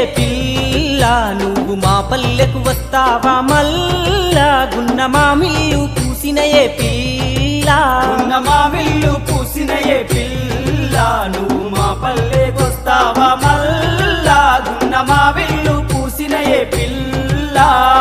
పిల్ల నువ్వు మా పల్లెకు వస్తావా మల్లా గున్న మామిల్లు పూసిన ఏ పిల్ల ఉన్న మా విల్లు పూసిన ఏ పిల్ల నువ్వు మా పల్లెకొస్తావా మల్లా గున్న మా విల్లు పూసిన ఏ పిల్ల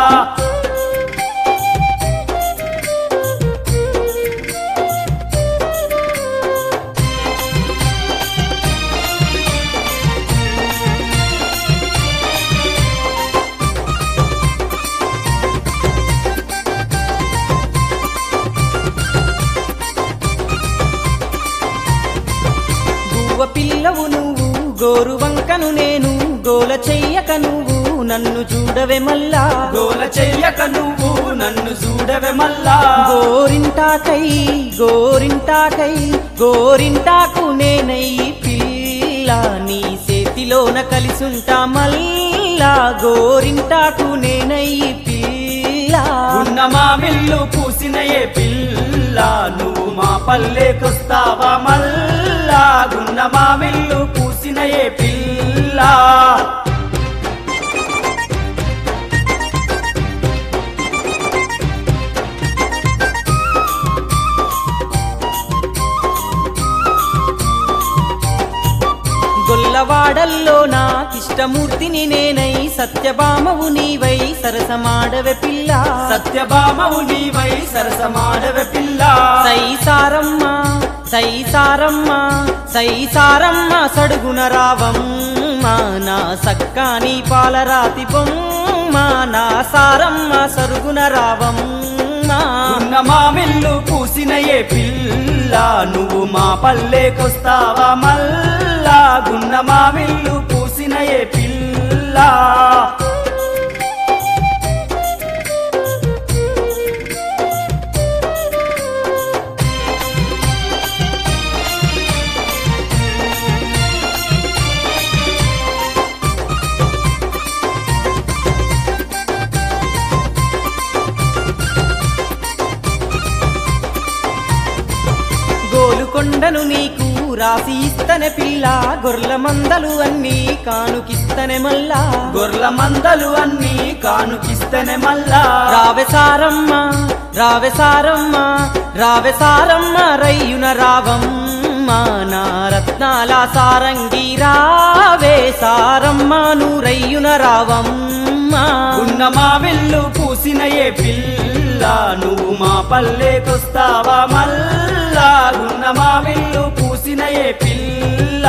గువ్వ పిల్లవు నువ్వు గోరు వంకను నేను గోల చెయ్యక నువ్వు నన్ను చూడవే మల్లా గోల చెయ్యక నువ్వు నన్ను చూడవే మల్లా గోరింటాకై గోరింటాకై గోరింటాకు నేనై పిల్ల నీ చేతిలోన కలిసుంటా మల్లా గోరింటాకు నేనై పిల్ల ఉన్న మా విల్లు పూసిన ఏ పిల్ల నువ్వు మా పల్లెకొస్తావా మల్లా గున్న మా విల్లు పూసిన ఏ పిల్ల గొల్లవాడల్లో నాకిష్టమూర్తిని నేనై సత్యభామవు నీవై సరసమాడవే పిల్ల సత్యభామవు నీవై సరసమాడవ పిల్ల సై సారమ్మ సై సారమ్మ సై సారమ్మ సడుగున రావమ్మ నా సక్కాని పాలరాతి బొమ్మ నా సారమ్మ సరుగున రావమ్మ ఉన్న మా విల్లు పూసిన ఏ పిల్ల నువ్వు మా పల్లెకొస్తావా మల్లా గున్న మా విల్లు పూసిన ఏ పిల్ల గోలుకొండను నీకు రాసి ఇస్తనే పిల్ల గొర్ల మందలు అన్నీ కానుకిస్తనే మల్లా గొర్ల మందలు అన్నీ కానుకిస్తేనే మల్లా రావె సారమ్మ రావె సారమ్మ రావె సారమ్మ రయ్యున రావమ్మ నా రత్నాల సారంగి రావే సారమ్మ నువ్వు రయ్యున రావమ్మ ఉన్న మా విల్లు పూసిన ఏ పిల్ల నువ్వు మా పల్లెకొస్తావా మల్లా ఉన్న మా విల్లు పూసిన ఏ పిల్ల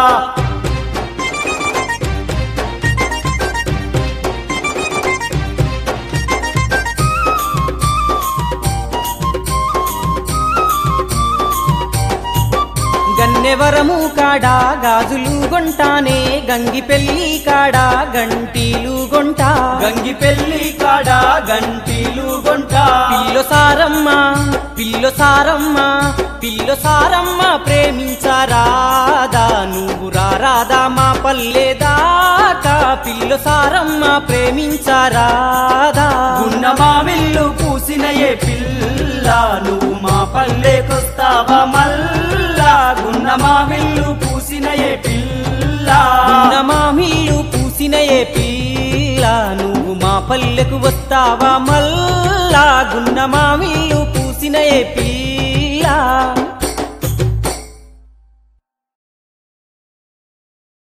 గన్నెవరము కాడా గాజులు గొంటానే గంగి పెళ్లి కాడా గంటీలు గొంటా గంగి పెళ్లి కాడ గంటీలు గొంట పిల్లో సారమ్మ పిల్లో సారమ్మ పిల్లో సారమ్మ ప్రేమించరాదా నువ్వు రారాదా మా పల్లె దాకా పిల్లో సారమ్మ ప్రేమించరాదా ఉన్న మా విల్లు పూసిన ఏ పిల్ల నువ్వు మా పల్లెకొస్తావా మల్లా గున్న మా విల్లు పూసిన ఏ పిల్ల ఉన్న మా మిల్లు పూసిన ఏ పిల్ల నువ్వు మా పల్లెకు వస్తావా మల్లా గున్న మా మిల్లు పూసిన ఏ పిల్ల